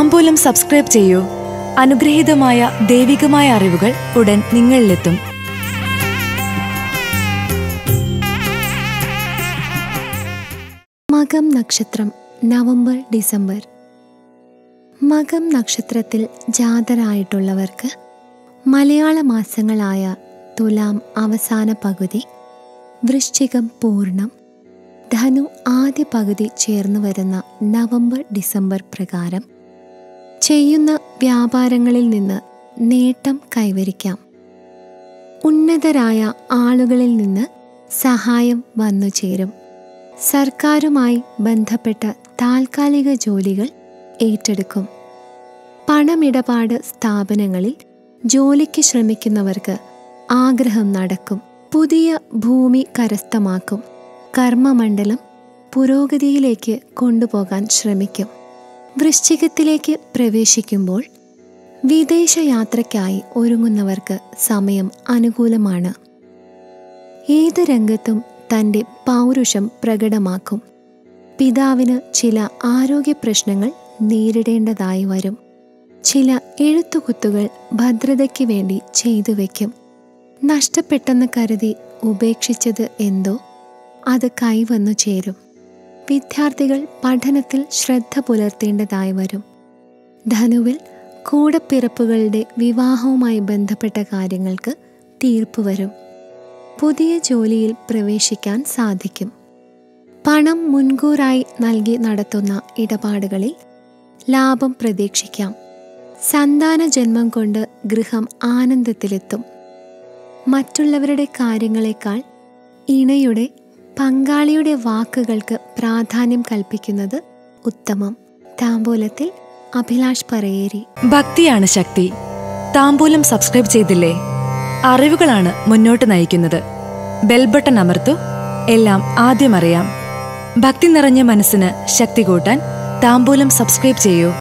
താമ്പൂലം subscribe ചെയ്യൂ അനുഗ്രഹീതമായ ദൈവികമായ അറിവുകൾ ഉടൻ നിങ്ങളിലെത്തും മകം നക്ഷത്രം നവംബർ ഡിസംബർ മകം നക്ഷത്രത്തിൽ ജാതരായിട്ടുള്ളവർക്ക് മലയാള മാസങ്ങളായ തുലാം അവസാന പകുതി വൃശ്ചികം പൂർണ്ണം ധനു ആദ്യ പകുതി ചേർന്ന് വരുന്ന നവംബർ ഡിസംബർ പ്രകാരം ചെയ്യുന്ന വ്യാപാരങ്ങളിൽ നിന്ന് നേട്ടം കൈവരിക്കാം ഉന്നതരായ ആളുകളിൽ നിന്ന് സഹായം വന്നു ചേരും സർക്കാരുമായി ബന്ധപ്പെട്ട താൽക്കാലിക ജോലികൾ ഏറ്റെടുക്കും പണമിടപാട് സ്ഥാപനങ്ങളിൽ ജോലിക്ക് ശ്രമിക്കുന്നവർക്ക് ആഗ്രഹം നടക്കും പുതിയ ഭൂമി കരസ്ഥമാക്കും കർമ്മമണ്ഡലം പുരോഗതിയിലേക്ക് കൊണ്ടുപോകാൻ ശ്രമിക്കും വൃശ്ചികത്തിലേക്ക് പ്രവേശിക്കുമ്പോൾ വിദേശയാത്രയ്ക്കായി ഒരുങ്ങുന്നവർക്ക് സമയം അനുകൂലമാണ് ഏത് രംഗത്തും തൻ്റെ പൗരുഷം പ്രകടമാക്കും പിതാവിന് ചില ആരോഗ്യ പ്രശ്നങ്ങൾ നേരിടേണ്ടതായി വരും ചില എഴുത്തുകുത്തുകൾ ഭദ്രതയ്ക്ക് വേണ്ടി ചെയ്തു വയ്ക്കും നഷ്ടപ്പെട്ടെന്ന് കരുതി ഉപേക്ഷിച്ചത് എന്തോ അത് കൈവന്നു ചേരും വിദ്യാർത്ഥികൾ പഠനത്തിൽ ശ്രദ്ധ പുലർത്തേണ്ടതായി വരും ധനുവിൽ കൂടപ്പിറപ്പുകളുടെ വിവാഹവുമായി ബന്ധപ്പെട്ട കാര്യങ്ങൾക്ക് തീർപ്പ് വരും പുതിയ ജോലിയിൽ പ്രവേശിക്കാൻ സാധിക്കും പണം മുൻകൂറായി നൽകി നടത്തുന്ന ഇടപാടുകളിൽ ലാഭം പ്രതീക്ഷിക്കാം സന്താന ജന്മം കൊണ്ട് ഗൃഹം ആനന്ദത്തിലെത്തും മറ്റുള്ളവരുടെ കാര്യങ്ങളെക്കാൾ ഇണയുടെ പങ്കാളിയുടെ വാക്കുകൾക്ക് പ്രാധാന്യം കൽപ്പിക്കുന്നത് ഉത്തമം താമ്പൂലത്തിൽ അഭിലാഷ് പറയേരി ഭക്തിയാണ് ശക്തി താമ്പൂലം സബ്സ്ക്രൈബ് ചെയ്തില്ലേ അറിവുകളാണ് മുന്നോട്ട് നയിക്കുന്നത് ബെൽബട്ടൺ അമർത്തു എല്ലാം ആദ്യം അറിയാം ഭക്തി നിറഞ്ഞ മനസ്സിന് ശക്തി കൂട്ടാൻ താമ്പൂലം സബ്സ്ക്രൈബ് ചെയ്യൂ